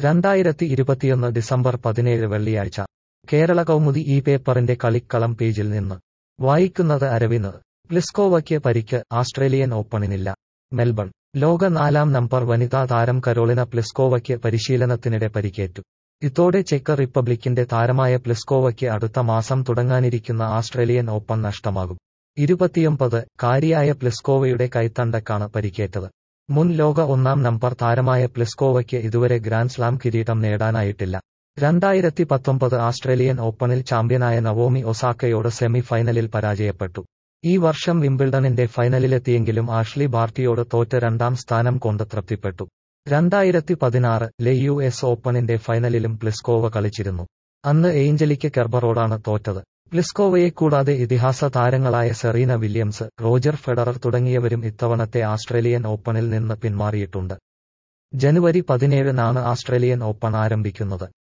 രണ്ടായിരത്തി ഇരുപത്തിയൊന്ന് ഡിസംബർ പതിനേഴ് വെള്ളിയാഴ്ച കേരള കൗമുദി ഈ പേപ്പറിന്റെ കളിക്കളം പേജിൽ നിന്ന് വായിക്കുന്നത് അരവിന്ദ് പ്ലിസ്കോവയ്ക്ക് പരിക്ക് ആസ്ട്രേലിയൻ ഓപ്പണിനില്ല മെൽബൺ ലോക നാലാം നമ്പർ വനിതാ താരം കരോളിന പ്ലിസ്കോവയ്ക്ക് പരിശീലനത്തിനിടെ പരിക്കേറ്റു ഇതോടെ ചെക്ക് റിപ്പബ്ലിക്കിന്റെ താരമായ പ്ലിസ്കോവയ്ക്ക് അടുത്ത മാസം തുടങ്ങാനിരിക്കുന്ന ആസ്ട്രേലിയൻ ഓപ്പൺ നഷ്ടമാകും ഇരുപത്തിയൊമ്പത് കാരിയായ പ്ലിസ്കോവയുടെ കൈത്തണ്ടക്കാണ് പരിക്കേറ്റത് മുൻ ലോക ഒന്നാം നമ്പർ താരമായ പ്ലിസ്കോവയ്ക്ക് ഇതുവരെ ഗ്രാൻഡ് സ്ലാം കിരീടം നേടാനായിട്ടില്ല രണ്ടായിരത്തി പത്തൊമ്പത് ആസ്ട്രേലിയൻ ഓപ്പണിൽ ചാമ്പ്യനായ നവോമി ഒസാക്കയോട് സെമി ഫൈനലിൽ പരാജയപ്പെട്ടു ഈ വർഷം വിംബിൾഡണിന്റെ ഫൈനലിലെത്തിയെങ്കിലും ആഷ്ലി ബാർട്ടിയോട് തോറ്റ് രണ്ടാം സ്ഥാനം കൊണ്ട് തൃപ്തിപ്പെട്ടു രണ്ടായിരത്തി പതിനാറ് ലെ യു എസ് ഓപ്പണിന്റെ ഫൈനലിലും പ്ലിസ്കോവ കളിച്ചിരുന്നു അന്ന് ഏഞ്ചലിക്ക് കെർബറോടാണ് തോറ്റത് പ്ലിസ്കോവയെ കൂടാതെ ഇതിഹാസ താരങ്ങളായ സെറീന വില്യംസ് റോജർ ഫെഡറർ തുടങ്ങിയവരും ഇത്തവണത്തെ ആസ്ട്രേലിയൻ ഓപ്പണിൽ നിന്ന് പിന്മാറിയിട്ടുണ്ട് ജനുവരി പതിനേഴിനാണ് ആസ്ട്രേലിയൻ ഓപ്പൺ ആരംഭിക്കുന്നത്